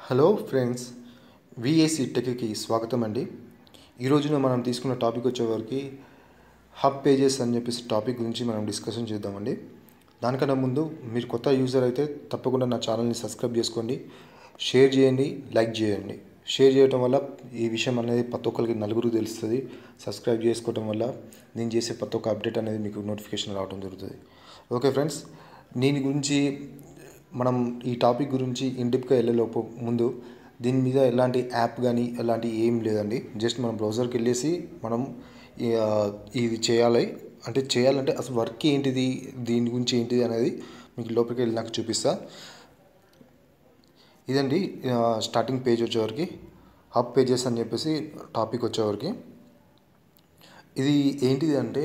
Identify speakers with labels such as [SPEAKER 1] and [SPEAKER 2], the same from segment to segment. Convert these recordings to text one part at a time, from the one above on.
[SPEAKER 1] hello friends విఏసి టెక్కి స్వాగతం అండి ఈ రోజున మనం తీసుకున్న టాపిక్ వచ్చేవరకు హబ్ పేజెస్ అని చెప్పేసి టాపిక్ గురించి మనం డిస్కషన్ చేద్దామండి దానికన్నా ముందు మీరు కొత్త యూజర్ అయితే తప్పకుండా నా ఛానల్ని సబ్స్క్రైబ్ చేసుకోండి షేర్ చేయండి లైక్ చేయండి షేర్ చేయడం వల్ల ఈ విషయం అనేది ప్రతి ఒక్కరికి నలుగురు తెలుస్తుంది సబ్స్క్రైబ్ చేసుకోవడం వల్ల నేను చేసే ప్రతి ఒక్క అప్డేట్ అనేది మీకు నోటిఫికేషన్ రావడం జరుగుతుంది ఓకే ఫ్రెండ్స్ దీని గురించి మనం ఈ టాపిక్ గురించి ఇండిప్గా వెళ్ళేలోపు ముందు దీని మీద ఎలాంటి యాప్ కానీ ఎలాంటి ఏం లేదండి జస్ట్ మనం బ్రౌజర్కి వెళ్ళేసి మనం ఈ, ఆ, ఇది చేయాలి అంటే చేయాలంటే అసలు వర్క్ ఏంటిది దీని గురించి ఏంటిది అనేది మీకు లోపలికి వెళ్ళి నాకు చూపిస్తా ఇదండి ఆ, స్టార్టింగ్ పేజ్ వచ్చేవరకు హబ్ పేజెస్ అని చెప్పేసి టాపిక్ వచ్చేవరకు ఇది ఏంటిది అంటే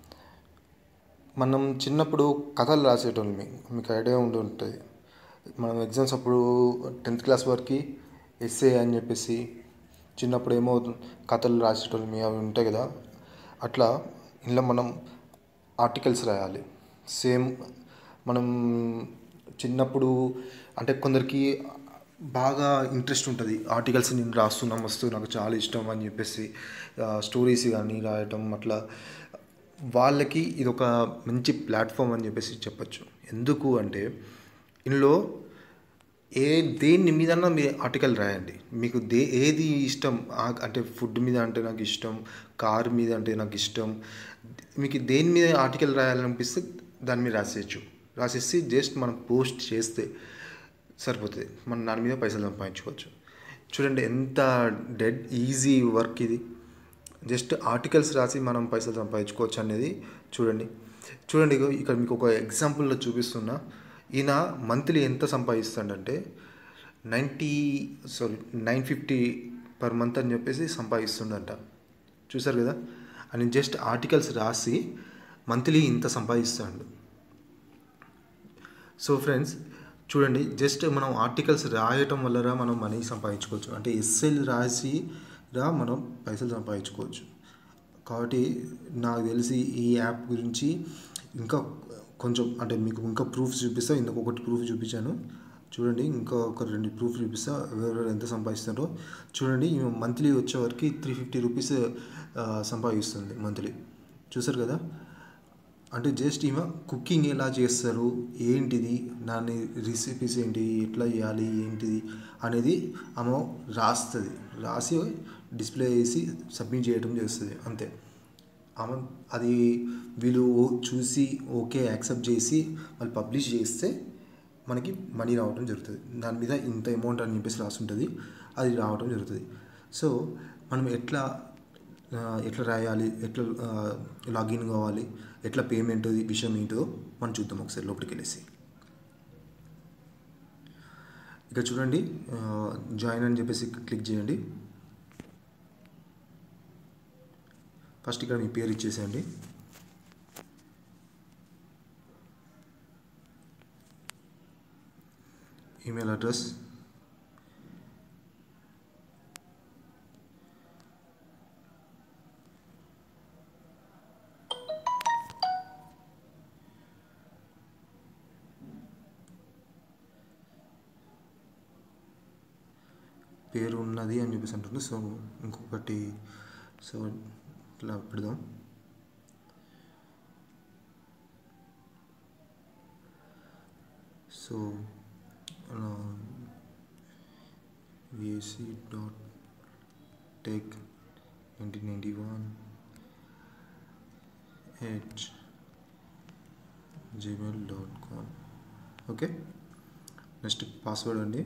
[SPEAKER 1] మనం చిన్నప్పుడు కథలు రాసేటోళ్ళం మీకు ఐడియా ఉండి ఉంటుంది మనం ఎగ్జామ్స్ అప్పుడు టెన్త్ క్లాస్ వరకు ఎస్ఏ అని చెప్పేసి చిన్నప్పుడు ఏమో కథలు రాసేటోళ్ళం అవి ఉంటాయి కదా అట్లా ఇందులో మనం ఆర్టికల్స్ రాయాలి సేమ్ మనం చిన్నప్పుడు అంటే కొందరికి బాగా ఇంట్రెస్ట్ ఉంటుంది ఆర్టికల్స్ నేను రాస్తున్నాం వస్తూ నాకు చాలా ఇష్టం అని చెప్పేసి స్టోరీస్ కానీ రాయటం అట్లా వాళ్ళకి ఇది ఒక మంచి ప్లాట్ఫామ్ అని చెప్పేసి చెప్పచ్చు ఎందుకు అంటే ఇందులో ఏ దేని మీదన్నా మీరు ఆర్టికల్ రాయండి మీకు దే ఏది ఇష్టం ఆ- అంటే ఫుడ్ మీద అంటే నాకు ఇష్టం కార్ మీద అంటే నాకు ఇష్టం మీకు దేని మీద ఆర్టికల్ రాయాలనిపిస్తే దాని మీద రాసేయచ్చు రాసేసి జస్ట్ మనం పోస్ట్ చేస్తే సరిపోతుంది మనం దాని మీద పైసలు సంపాదించుకోవచ్చు చూడండి ఎంత డెడ్ ఈజీ వర్క్ ఇది జస్ట్ ఆర్టికల్స్ రాసి మనం పైసలు సంపాదించుకోవచ్చు అనేది చూడండి చూడండి ఇగో ఇక్కడ మీకు ఒక ఎగ్జాంపుల్లో చూపిస్తున్నా ఈయన మంత్లీ ఎంత సంపాదిస్తాడంటే ninety sorry nine fifty per month అని చెప్పేసి సంపాదిస్తుండంట చూసారు కదా అని జస్ట్ ఆర్టికల్స్ రాసి మంత్లీ ఇంత సంపాదిస్తాడు సో ఫ్రెండ్స్ చూడండి జస్ట్ మనం ఆర్టికల్స్ రాయటం వల్ల మనం మనీ సంపాదించుకోవచ్చు అంటే ఎస్ఎల్ రాసి రా మనం పైసలు సంపాదించుకోవచ్చు కాబట్టి నాకు తెలిసి ఈ యాప్ గురించి ఇంకా కొంచెం అంటే మీకు ఇంకా ప్రూఫ్స్ చూపిస్తా ఇందుకు ఒకటి ప్రూఫ్ చూపించాను చూడండి ఇంకా ఒక రెండు ప్రూఫ్ చూపిస్తా ఎవరెవరు ఎంత సంపాదిస్తారో చూడండి మంత్లీ వచ్చే వరకు త్రీ ఫిఫ్టీ రూపీస్ సంపాదిస్తుంది మంత్లీ చూసారు కదా అంటే జస్ట్ ఈమె కుకింగ్ ఎలా చేస్తారు ఏంటిది దాని రెసిపీస్ ఏంటి ఎట్లా చేయాలి ఏంటిది అనేది ఆమె రాస్తుంది రాసి డిస్ప్లే చేసి సబ్మిట్ చేయడం చేస్తుంది అంతే ఆమె అది వీళ్ళు చూసి ఓకే యాక్సెప్ట్ చేసి వాళ్ళు పబ్లిష్ చేస్తే మనకి మనీ రావడం జరుగుతుంది దాని మీద ఇంత అమౌంట్ అని చెప్పేసి రాసుంటుంది అది రావడం జరుగుతుంది సో మనం ఎట్లా ఆ, ఎట్లా రాయాలి ఎట్లా లాగిన్ కావాలి ఎట్లా పేమెంట్ విషయం ఏంటో మనం చూద్దాం ఒకసారి లోపలికి వెళ్ళేసి ఇక చూడండి జాయిన్ అని చెప్పేసి క్లిక్ చేయండి ఫస్ట్ ఇక్కడ మీ పేరు ఇచ్చేసేయండి ఈమెయిల్ అడ్రస్ పేరు ఉన్నది అని చెప్పేసి అంటుంది సో ఇంకొకటి సో ఇట్లా పెడదాం so VAC dot tech nineteen ninety one at Gmail dot com okay next password అండి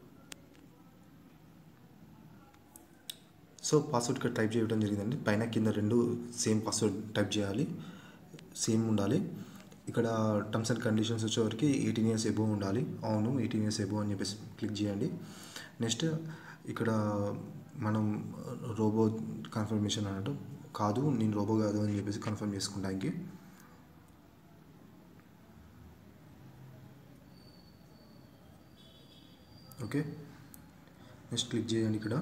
[SPEAKER 1] సో పాస్వర్డ్ ఇక్కడ టైప్ చేయడం జరిగిందండి పైన కింద రెండు సేమ్ పాస్వర్డ్ టైప్ చేయాలి సేమ్ ఉండాలి ఇక్కడ టర్మ్స్ అండ్ కండిషన్స్ వచ్చేవరకు ఎయిటీన్ ఇయర్స్ ఎబో ఉండాలి అవును ఎయిటీన్ ఇయర్స్ ఎబో అని చెప్పేసి క్లిక్ చేయండి నెక్స్ట్ ఇక్కడ మనం రోబో కన్ఫర్మేషన్ అన్నట్టు కాదు నేను రోబో కాదు అని చెప్పేసి కన్ఫర్మ్ చేసుకుంటానికి ఓకే నెక్స్ట్ క్లిక్ చేయండి ఇక్కడ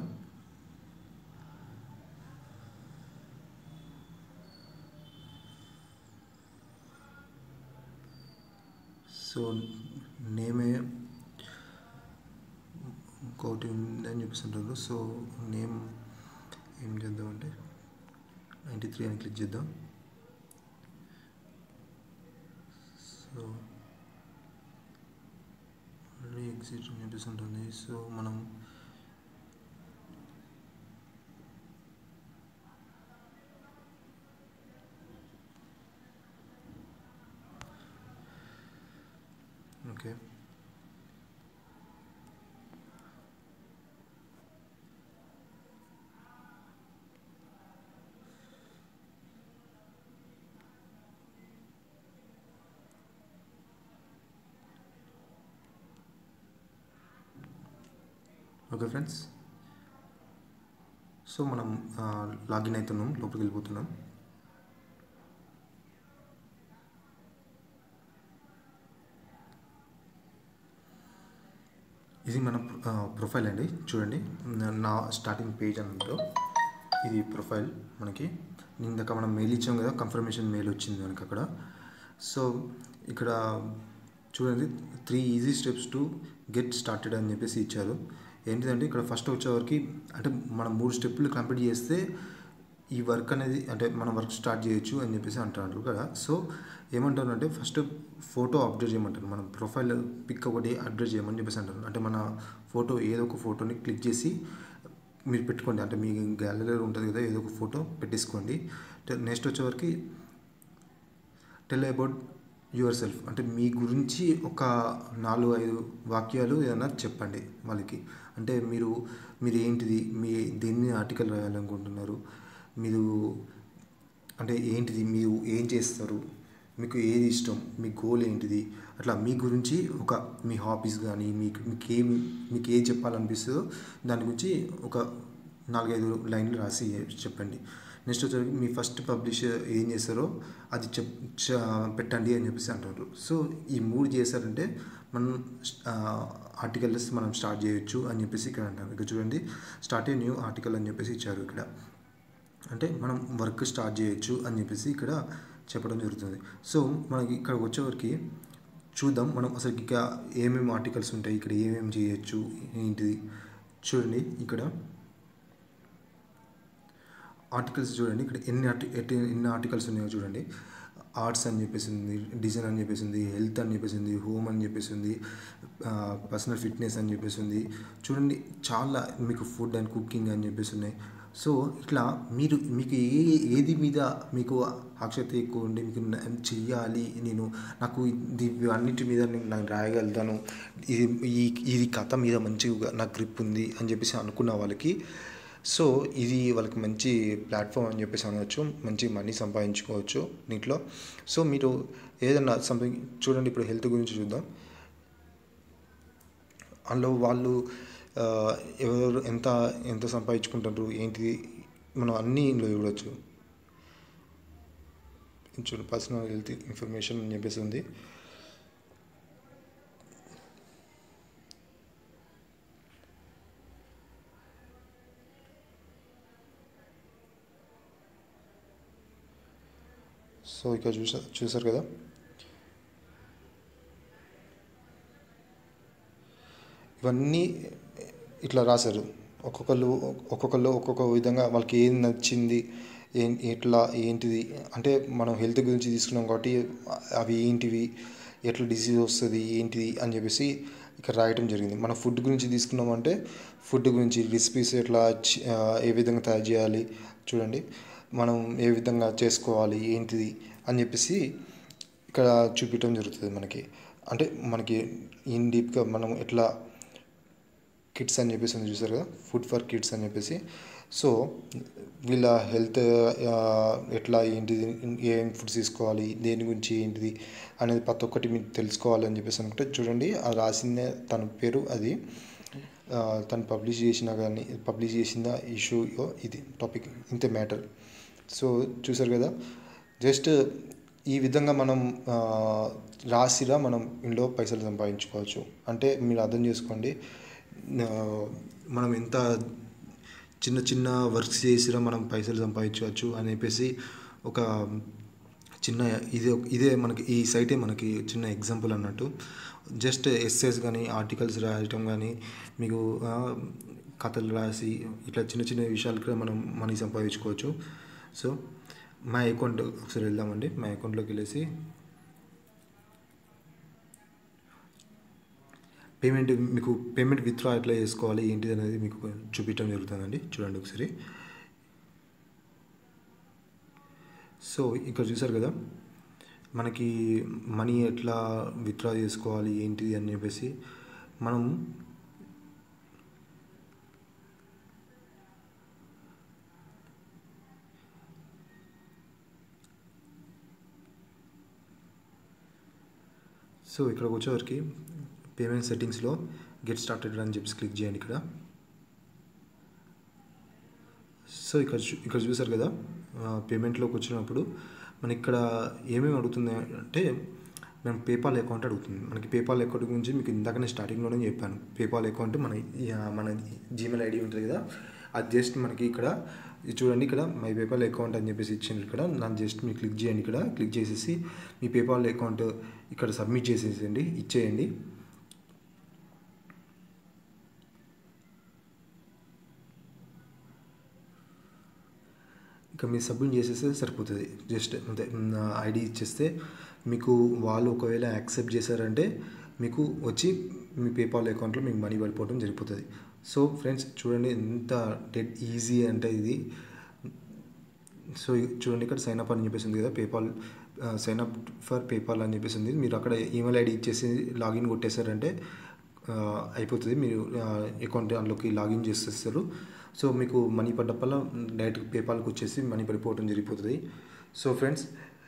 [SPEAKER 1] సో నేమే ఒకటి ఉంది అని చూపిస్తుంటారు సో నేమ్ ఏం చేద్దామంటే నైంటీ త్రీ అని క్లిక్ చేద్దాం సో ఆల్రెడీ ఎగ్జిట్ అని చూపిస్తుంటుంది సో మనం ఓకే ఓకే ఫ్రెండ్స్ సో మనం లాగిన్ అవుతున్నాం లోపలికి వెళ్ళిపోతున్నాం ఇది మన ప్రొఫైల్ అండి చూడండి నా స్టార్టింగ్ పేజ్ అన్నట్టు ఇది ప్రొఫైల్ మనకి ఇందాక మనం మెయిల్ ఇచ్చాం కదా కన్ఫర్మేషన్ మెయిల్ వచ్చింది మనకి అక్కడ సో ఇక్కడ చూడండి three easy steps to get started అని చెప్పేసి ఇచ్చారు ఏంటిదంటే ఇక్కడ ఫస్ట్ వచ్చేవరకు అంటే మనం మూడు స్టెప్పులు కంప్లీట్ చేస్తే ఈ వర్క్ అనేది అంటే మనం వర్క్ స్టార్ట్ చేయొచ్చు అని చెప్పేసి అంటున్నారు కదా సో ఏమంటారు అంటే ఫస్ట్ ఫోటో అప్డేట్ చేయమంటారు మన ప్రొఫైల్ పిక్ ఒకటి అప్డేట్ చేయమని చెప్పేసి అంటారు అంటే మన ఫోటో ఏదో ఒక ఫోటోని క్లిక్ చేసి మీరు పెట్టుకోండి అంటే మీ గ్యాలరీలో ఉంటుంది కదా ఏదో ఒక ఫోటో పెట్టేసుకోండి నెక్స్ట్ వచ్చేవరకు టెల్ అబౌట్ యువర్ సెల్ఫ్ అంటే మీ గురించి ఒక నాలుగు ఐదు వాక్యాలు ఏదైనా చెప్పండి వాళ్ళకి అంటే మీరు మీరు ఏంటిది మీ దేన్ని ఆర్టికల్ రాయాలనుకుంటున్నారు మీరు అంటే ఏంటిది మీరు ఏం చేస్తారు మీకు ఏది ఇష్టం మీ గోల్ ఏంటిది అట్లా మీ గురించి ఒక మీ హాబీస్ కానీ మీకు మీకు ఏం మీకు ఏం చెప్పాలనిపిస్తుందో దాని గురించి ఒక నాలుగైదు లైన్లు రాసి చెప్పండి నెక్స్ట్ వచ్చేసరికి మీ ఫస్ట్ పబ్లిష్ ఏం చేస్తారో అది చెప్ పెట్టండి అని చెప్పేసి అంటారు సో ఈ మూడు చేశారంటే మనం ఆర్టికల్స్ మనం స్టార్ట్ చేయొచ్చు అని చెప్పేసి ఇక్కడ అంటారు ఇక్కడ చూడండి స్టార్ట్ ఏ న్యూ ఆర్టికల్ అని చెప్పేసి ఇచ్చారు ఇక్కడ అంటే మనం వర్క్ స్టార్ట్ చేయొచ్చు అని చెప్పేసి ఇక్కడ చెప్పడం జరుగుతుంది సో మనకి ఇక్కడ వచ్చేవరకు చూద్దాం మనం అసలు ఇక ఏమేమి ఆర్టికల్స్ ఉంటాయి ఇక్కడ ఏమేమి చేయొచ్చు ఏంటిది చూడండి ఇక్కడ ఆర్టికల్స్ చూడండి ఇక్కడ ఎన్ని ఆర్టి ఎన్ని ఆర్టికల్స్ ఉన్నాయో చూడండి ఆర్ట్స్ అని చెప్పేసింది డిజైన్ అని చెప్పేసింది హెల్త్ అని చెప్పేసింది హోమ్ అని చెప్పేసింది పర్సనల్ ఫిట్నెస్ అని చెప్పేసింది చూడండి చాలా మీకు ఫుడ్ అండ్ కుకింగ్ అని చెప్పేసి ఉన్నాయి సో ఇట్లా మీరు మీకు ఏ ఏది మీద మీకు ఆసక్తి ఎక్కువ ఉండి మీకు చెయ్యాలి నేను నాకు ఇది అన్నిటి మీద నేను నాకు రాయగలుగుతాను ఇది ఈ ఇది కథ మీద మంచిగా నాకు గ్రిప్ ఉంది అని చెప్పేసి అనుకున్న వాళ్ళకి సో ఇది వాళ్ళకి మంచి ప్లాట్ఫామ్ అని చెప్పేసి అనవచ్చు మంచి మనీ సంపాదించుకోవచ్చు దీంట్లో సో మీరు ఏదన్నా సంథింగ్ చూడండి ఇప్పుడు హెల్త్ గురించి చూద్దాం అందులో వాళ్ళు ఎవరు ఎంత ఎంత సంపాదించుకుంటారు ఏంటిది మనం అన్నీ ఇందులో చూడవచ్చు చూడండి పర్సనల్ హెల్త్ ఇన్ఫర్మేషన్ అని చెప్పేసి ఉంది సో ఇక్కడ చూసా చూసారు కదా ఇవన్నీ ఇట్లా రాశారు ఒక్కొక్కరు ఒక్కొక్కరు ఒక్కొక్క విధంగా వాళ్ళకి ఏం నచ్చింది ఏం ఎట్లా ఏంటిది అంటే మనం హెల్త్ గురించి తీసుకున్నాం కాబట్టి అవి ఏంటివి ఎట్లా డిసీజ్ వస్తుంది ఏంటిది అని చెప్పేసి ఇక్కడ రాయటం జరిగింది మన ఫుడ్ గురించి తీసుకున్నామంటే ఫుడ్ గురించి రెసిపీస్ ఎట్లా ఏ విధంగా తయారు చేయాలి చూడండి మనం ఏ విధంగా చేసుకోవాలి ఏంటిది అని చెప్పేసి ఇక్కడ చూపించడం జరుగుతుంది మనకి అంటే మనకి ఇన్ డీప్గా మనం ఎట్లా కిడ్స్ అని చెప్పేసి ఉంది చూసారు కదా ఫుడ్ ఫర్ కిడ్స్ అని చెప్పేసి సో వీళ్ళ హెల్త్ ఎట్లా ఏంటిది ఏం ఫుడ్స్ తీసుకోవాలి దేని గురించి ఏంటిది అనేది ప్రతి ఒక్కటి మీకు తెలుసుకోవాలని చెప్పేసి అనుకుంటే చూడండి అది రాసిందే తన పేరు అది తను పబ్లిష్ చేసిన కానీ పబ్లిష్ చేసిన ఇష్యూ ఇది టాపిక్ ఇంతే మ్యాటర్ సో చూసారు కదా జస్ట్ ఈ విధంగా మనం రాసిరా మనం ఇంట్లో పైసలు సంపాదించుకోవచ్చు అంటే మీరు అర్థం చేసుకోండి మనం ఎంత చిన్న చిన్న వర్క్స్ చేసినా మనం పైసలు సంపాదించవచ్చు అని చెప్పేసి ఒక చిన్న ఇదే ఇదే మనకి ఈ సైటే మనకి చిన్న ఎగ్జాంపుల్ అన్నట్టు జస్ట్ ఎస్సేస్ కానీ ఆర్టికల్స్ రాయటం కానీ మీకు ఆ, కథలు రాసి ఇట్లా చిన్న చిన్న విషయాలు కూడా మనం మనీ సంపాదించుకోవచ్చు సో మా అకౌంట్ ఒకసారి వెళ్దామండి మా అకౌంట్లోకి వెళ్ళేసి పేమెంట్ మీకు పేమెంట్ విత్డ్రా ఎట్లా చేసుకోవాలి ఏంటిది అనేది మీకు చూపించడం జరుగుతుందండి చూడండి ఒకసారి సో ఇక్కడ చూసారు కదా మనకి మనీ ఎట్లా విత్డ్రా చేసుకోవాలి ఏంటిది అని చెప్పేసి మనం సో ఇక్కడికి వచ్చేవరకు పేమెంట్ సెట్టింగ్స్లో గెట్ స్టార్టెడ్ అని చెప్పేసి క్లిక్ చేయండి ఇక్కడ సో ఇక్కడ చూ- ఇక్కడ చూసారు కదా పేమెంట్లోకి వచ్చినప్పుడు మన ఇక్కడ ఏమేమి అడుగుతుంది అంటే మనం పేపాల్ అకౌంట్ అడుగుతుంది మనకి పేపాల్ అకౌంట్ గురించి మీకు ఇందాకనే స్టార్టింగ్లోనే చెప్పాను పేపాల్ అకౌంట్ మన ఆ, మన జీమెయిల్ ఐడి ఉంటుంది కదా అది జస్ట్ మనకి ఇక్కడ ఇది చూడండి ఇక్కడ మై పేపాల్ అకౌంట్ అని చెప్పేసి ఇచ్చింది ఇక్కడ నాకు జస్ట్ మీరు క్లిక్ చేయండి ఇక్కడ క్లిక్ చేసేసి మీ పేపాల్ అకౌంట్ ఇక్కడ సబ్మిట్ చేసేసేయండి ఇచ్చేయండి ఇక మీరు సబ్మిట్ చేసేస్తే సరిపోతుంది జస్ట్ అంతే ఐడి ఇచ్చేస్తే మీకు వాళ్ళు ఒకవేళ యాక్సెప్ట్ చేశారంటే మీకు వచ్చి మీ పేపాల్ అకౌంట్లో మీకు మనీ పడిపోవడం జరిగిపోతుంది సో ఫ్రెండ్స్ చూడండి ఎంత డెడ్ ఈజీ అంటే ఇది సో చూడండి ఇక్కడ సైన్ అప్ అని చెప్పేసి ఉంది కదా PayPal sign up for PayPal అని చెప్పేసి ఉంది మీరు అక్కడ ఈమెయిల్ ఐడి ఇచ్చేసి లాగిన్ కొట్టేశారంటే ఆ, అయిపోతుంది మీరు అకౌంట్ దాంట్లోకి లాగిన్ చేసేస్తారు సో మీకు మనీ పడ్డప్పల్లా డైరెక్ట్ పేపాల్కి వచ్చేసి మనీ పడిపోవడం జరిగిపోతుంది సో ఫ్రెండ్స్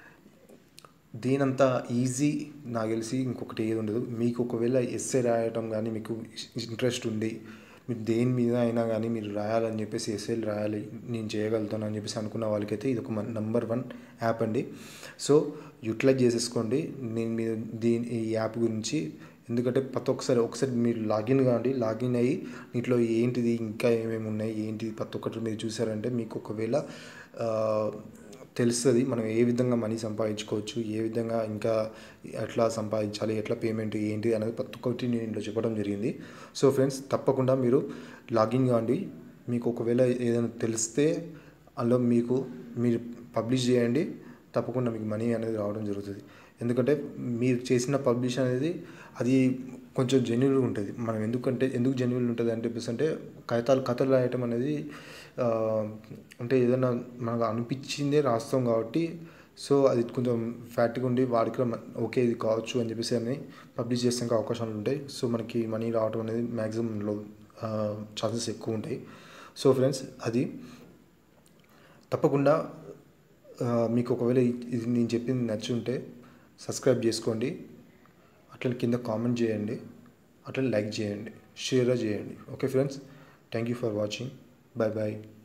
[SPEAKER 1] దీనంత ఈజీ నాకు తెలిసి ఇంకొకటి ఏది ఉండదు మీకు ఒకవేళ ఎస్ఏ రాయటం కానీ మీకు ఇంట్రెస్ట్ ఉంది మీరు దేని మీద అయినా కానీ మీరు రాయాలని చెప్పేసి ఎస్ఏలు రాయాలి నేను చేయగలుగుతాను అని చెప్పేసి అనుకున్న వాళ్ళకైతే ఇది ఒక నంబర్ వన్ యాప్ అండి సో యూటిలైజ్ చేసేసుకోండి నేను మీరు దీని ఈ యాప్ గురించి ఎందుకంటే ప్రతి ఒక్కసారి ఒకసారి మీరు లాగిన్ కాండి లాగిన్ అయ్యి దీంట్లో ఏంటిది ఇంకా ఏమేమి ఉన్నాయి ఏంటిది ప్రతి ఒక్కటి మీరు చూసారంటే మీకు ఒకవేళ ఆ, తెలుస్తుంది మనం ఏ విధంగా మనీ సంపాదించుకోవచ్చు ఏ విధంగా ఇంకా ఎట్లా సంపాదించాలి ఎట్లా పేమెంట్ ఏంటి అనేది ప్రతి ఒక్కటి నేను ఇంట్లో చెప్పడం జరిగింది సో ఫ్రెండ్స్ తప్పకుండా మీరు లాగిన్ కాండి మీకు ఒకవేళ ఏదైనా తెలిస్తే అందులో మీకు మీరు పబ్లిష్ చేయండి తప్పకుండా మీకు మనీ అనేది రావడం జరుగుతుంది ఎందుకంటే మీరు చేసిన పబ్లిష్ అనేది అది కొంచెం జెన్యున్ ఉంటుంది మనం ఎందుకంటే ఎందుకు జెన్యున్ ఉంటుంది అంటే చెప్పేసి అంటే కథలు కథలు రాయటం అనేది ఆ, అంటే ఏదైనా మనకు అనిపించిందే రాస్తాం కాబట్టి సో అది కొంచెం ఫ్యాట్గా ఉండి వాడికి కూడా మ- ఓకే ఇది కావచ్చు అని చెప్పేసి అని పబ్లిష్ చేసాక అవకాశాలు ఉంటాయి సో మనకి మనీ రావడం అనేది మ్యాక్సిమంలో ఛాన్సెస్ ఎక్కువ ఉంటాయి సో ఫ్రెండ్స్ అది తప్పకుండా ఆ, మీకు ఒకవేళ ఇ- ఇది నేను చెప్పింది నచ్చి ఉంటే సబ్స్క్రైబ్ చేసుకోండి అట్లనే కింద కామెంట్ చేయండి అట్లనే లైక్ చేయండి షేర్ చేయండి okay friends thank you for watching bye bye